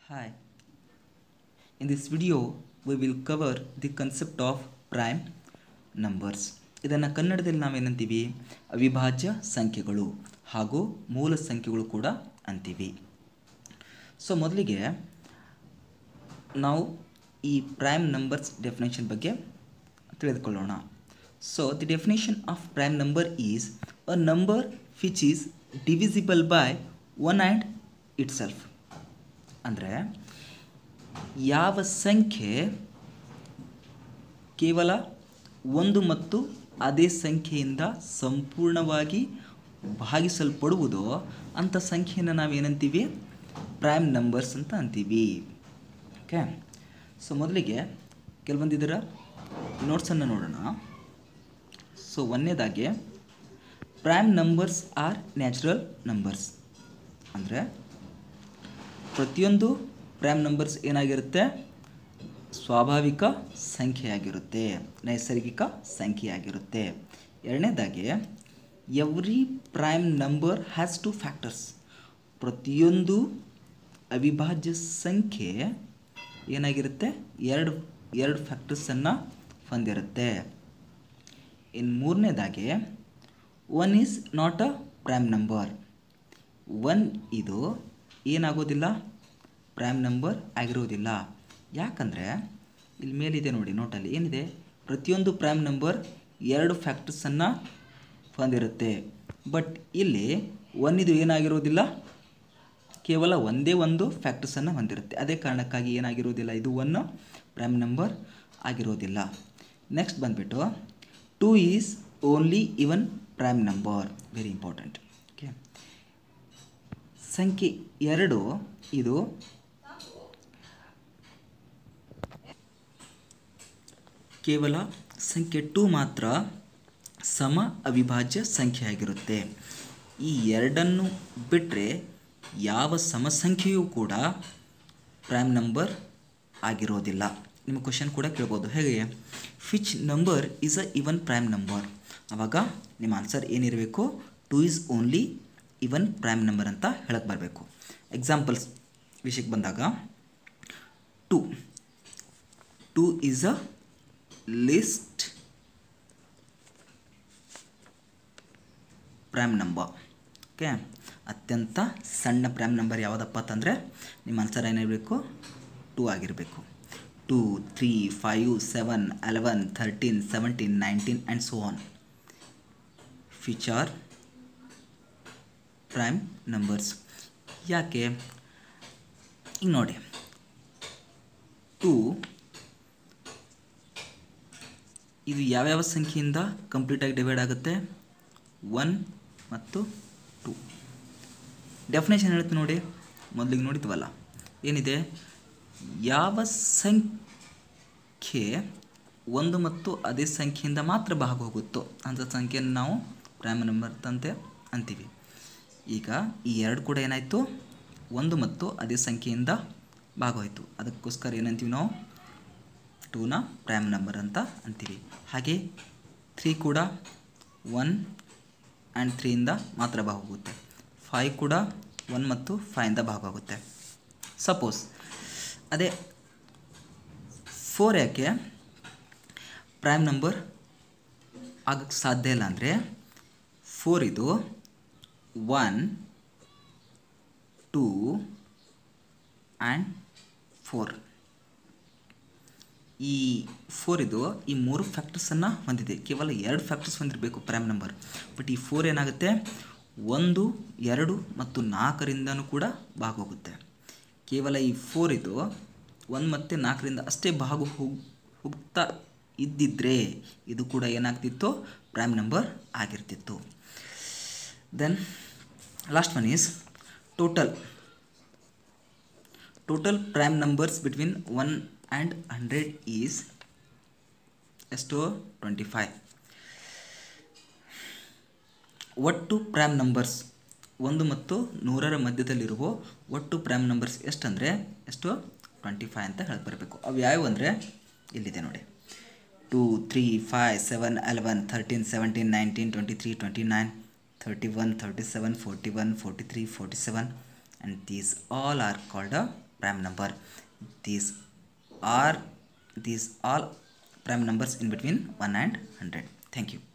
Hi. In this video, we will cover the concept of prime numbers. ಇದನ್ನು ಕನ್ನಡದಲ್ಲಿ ನಾವೇನಂತೀವಿ ಅವಿಭಾಜ್ಯ ಸಂಖ್ಯೆಗಳು ಹಾಗೂ ಮೂಲ ಸಂಖ್ಯೆಗಳು ಕೂಡ ಅಂತೀವಿ ಸೊ ಮೊದಲಿಗೆ ನಾವು ಈ ಪ್ರೈಮ್ ನಂಬರ್ಸ್ ಡೆಫಿನೇಷನ್ ಬಗ್ಗೆ ತಿಳಿದುಕೊಳ್ಳೋಣ so the definition of prime number is a number which is divisible by one and itself ಅಂದರೆ ಯಾವ ಸಂಖ್ಯೆ ಕೇವಲ ಒಂದು ಮತ್ತು ಅದೇ ಸಂಖ್ಯೆಯಿಂದ ಸಂಪೂರ್ಣವಾಗಿ ಭಾಗಿಸಲ್ಪಡುವುದೋ ಅಂಥ ಸಂಖ್ಯೆಯನ್ನು ನಾವೇನಂತೀವಿ ಪ್ರೈಮ್ ನಂಬರ್ಸ್ ಅಂತ ಅಂತೀವಿ ಓಕೆ ಸೊ ಮೊದಲಿಗೆ ಕೆಲವೊಂದು ಇದರ ನೋಟ್ಸನ್ನು ನೋಡೋಣ ಸೊ ಒಂದನೇದಾಗಿ prime numbers are natural numbers ಅಂದರೆ ಪ್ರತಿಯೊಂದು ಪ್ರೈಮ್ ನಂಬರ್ಸ್ ಏನಾಗಿರುತ್ತೆ ಸ್ವಾಭಾವಿಕ ಸಂಖ್ಯೆಯಾಗಿರುತ್ತೆ ನೈಸರ್ಗಿಕ ಸಂಖ್ಯೆಯಾಗಿರುತ್ತೆ ಎರಡನೇದಾಗಿ every prime number has two factors ಪ್ರತಿಯೊಂದು ಅವಿಭಾಜ್ಯ ಸಂಖ್ಯೆ ಏನಾಗಿರುತ್ತೆ ಎರಡು ಎರಡು ಫ್ಯಾಕ್ಟರ್ಸನ್ನು ಹೊಂದಿರುತ್ತೆ ಇನ್ನು ಮೂರನೇದಾಗಿ one is not a prime number one ಇದು ಏನಾಗೋದಿಲ್ಲ ಪ್ರೈಮ್ ನಂಬರ್ ಆಗಿರೋದಿಲ್ಲ ಯಾಕಂದರೆ ಇಲ್ಲಿ ಮೇಲಿದೆ ನೋಡಿ ನೋಟಲ್ಲಿ ಏನಿದೆ ಪ್ರತಿಯೊಂದು ಪ್ರೈಮ್ ನಂಬರ್ ಎರಡು ಫ್ಯಾಕ್ಟರ್ಸನ್ನು ಹೊಂದಿರುತ್ತೆ ಬಟ್ ಇಲ್ಲಿ ಒನ್ ಇದು ಏನಾಗಿರೋದಿಲ್ಲ ಕೇವಲ ಒಂದೇ ಒಂದು ಫ್ಯಾಕ್ಟರ್ಸನ್ನು ಹೊಂದಿರುತ್ತೆ ಅದೇ ಕಾರಣಕ್ಕಾಗಿ ಏನಾಗಿರೋದಿಲ್ಲ ಇದು ಒನ್ ಪ್ರೈಮ್ ನಂಬರ್ ಆಗಿರೋದಿಲ್ಲ ನೆಕ್ಸ್ಟ್ ಬಂದುಬಿಟ್ಟು two is only even prime number very important okay ಸಂಖ್ಯೆ ಎರಡು ಇದು ಕೇವಲ ಸಂಖ್ಯೆ ಟೂ ಮಾತ್ರ ಸಮ ಅವಿಭಾಜ್ಯ ಸಂಖ್ಯೆಯಾಗಿರುತ್ತೆ ಈ ಎರಡನ್ನು ಬಿಟ್ಟರೆ ಯಾವ ಸಮಸಂಖ್ಯೆಯೂ ಕೂಡ ಪ್ರೈಮ್ ನಂಬರ್ ಆಗಿರೋದಿಲ್ಲ ನಿಮ್ಮ ಕ್ವಶನ್ ಕೂಡ ಕೇಳ್ಬೋದು ಹೇಗೆ which number is a even prime number ಆವಾಗ ನಿಮ್ಮ ಆನ್ಸರ್ ಏನಿರಬೇಕು two is only even prime number ಅಂತ ಹೇಳಕ್ಕೆ ಬರಬೇಕು ಎಕ್ಸಾಂಪಲ್ಸ್ ವಿಷಯಕ್ಕೆ ಬಂದಾಗ two two is a least prime number okay ಅತ್ಯಂತ ಸಣ್ಣ ಪ್ರೈಮ್ ನಂಬರ್ ಯಾವುದಪ್ಪ ಅಂತಂದರೆ ನಿಮ್ಮ ಆನ್ಸರ್ ಏನಿರಬೇಕು ಟೂ ಆಗಿರಬೇಕು two three five seven eleven thirteen seventeen nineteen and so on which are prime numbers ಯಾಕೆ ಈಗ ನೋಡಿ ಟೂ ಇದು ಯಾವ್ಯಾವ ಸಂಖ್ಯೆಯಿಂದ ಕಂಪ್ಲೀಟಾಗಿ ಡಿವೈಡ್ ಆಗುತ್ತೆ ಒನ್ ಮತ್ತು ಟೂ ಡೆಫಿನೇಷನ್ ಹೇಳ್ತೀನಿ ನೋಡಿ ಮೊದಲಿಗೆ ನೋಡಿದ್ವಲ್ಲ ಏನಿದೆ ಯಾವ ಸಂಖ್ಯೆ ಒಂದು ಮತ್ತು ಅದೇ ಸಂಖ್ಯೆಯಿಂದ ಮಾತ್ರ ಭಾಗ ಹೋಗುತ್ತೋ ಅಂಥ ಸಂಖ್ಯೆಯನ್ನು ನಾವು ಪ್ರೈಮ್ ನಂಬರ್ ತಂತೆ ಅಂತೀವಿ ಈಗ ಈ ಎರಡು ಕೂಡ ಏನಾಯಿತು ಒಂದು ಮತ್ತು ಅದೇ ಸಂಖ್ಯೆಯಿಂದ ಭಾಗ ಹೋಯಿತು ಅದಕ್ಕೋಸ್ಕರ ಏನಂತೀವಿ ನಾವು ಟೂನ ಪ್ರೈಮ್ ನಂಬರ್ ಅಂತ ಅಂತೀವಿ ಹಾಗೆ ತ್ರೀ ಕೂಡ ಒನ್ ಆ್ಯಂಡ್ ತ್ರೀಯಿಂದ ಮಾತ್ರ ಭಾಗ ಹೋಗುತ್ತೆ ಫೈವ್ ಕೂಡ ಒನ್ ಮತ್ತು ಫೈಯಿಂದ ಭಾಗ ಆಗುತ್ತೆ ಸಪೋಸ್ ಅದೇ ಫೋರ್ ಯಾಕೆ ಪ್ರೈಮ್ ನಂಬರ್ ಆಗಕ್ಕೆ ಸಾಧ್ಯ ಇಲ್ಲ ಅಂದರೆ ಫೋರ್ ಇದು ಒನ್ ಟೂ ಆ್ಯಂಡ್ ಫೋರ್ ಈ ಫೋರ್ ಇದು ಈ ಮೂರು ಫ್ಯಾಕ್ಟರ್ಸನ್ನು ಹೊಂದಿದೆ ಕೇವಲ ಎರಡು ಫ್ಯಾಕ್ಟರ್ಸ್ ಹೊಂದಿರಬೇಕು ಪ್ರೈಮ್ ನಂಬರ್ ಬಟ್ ಈ ಫೋರ್ ಏನಾಗುತ್ತೆ ಒಂದು ಎರಡು ಮತ್ತು ನಾಲ್ಕರಿಂದನೂ ಕೂಡ ಭಾಗ ಹೋಗುತ್ತೆ ಕೇವಲ ಈ ಫೋರ್ ಇದು ಒಂದು ಮತ್ತು ನಾಲ್ಕರಿಂದ ಅಷ್ಟೇ ಭಾಗ ಹೋಗ್ ಹೋಗ್ತಾ ಇದ್ದಿದ್ದರೆ ಇದು ಕೂಡ ಏನಾಗ್ತಿತ್ತು ಪ್ರೈಮ್ ನಂಬರ್ ಆಗಿರ್ತಿತ್ತು then last one is total total prime numbers between one and hundred is ಎಷ್ಟು ಟ್ವೆಂಟಿ ಫೈವ್ ಒಟ್ಟು ಪ್ರೈಮ್ ನಂಬರ್ಸ್ ಒಂದು ಮತ್ತು ನೂರರ ಮಧ್ಯದಲ್ಲಿರುವ ಒಟ್ಟು ಪ್ರೈಮ್ ನಂಬರ್ಸ್ ಎಷ್ಟಂದರೆ ಎಷ್ಟು ಟ್ವೆಂಟಿ ಫೈವ್ ಅಂತ ಹೇಳಿ ಬರಬೇಕು ಅವು ಯಾವ್ಯಾವು ಅಂದರೆ ಇಲ್ಲಿದೆ ನೋಡಿ two three five seven eleven thirteen seventeen nineteen twenty three twenty nine thirty one thirty seven forty one forty three forty seven and these all are called a prime number these are these all prime numbers in between 1 and 100 thank you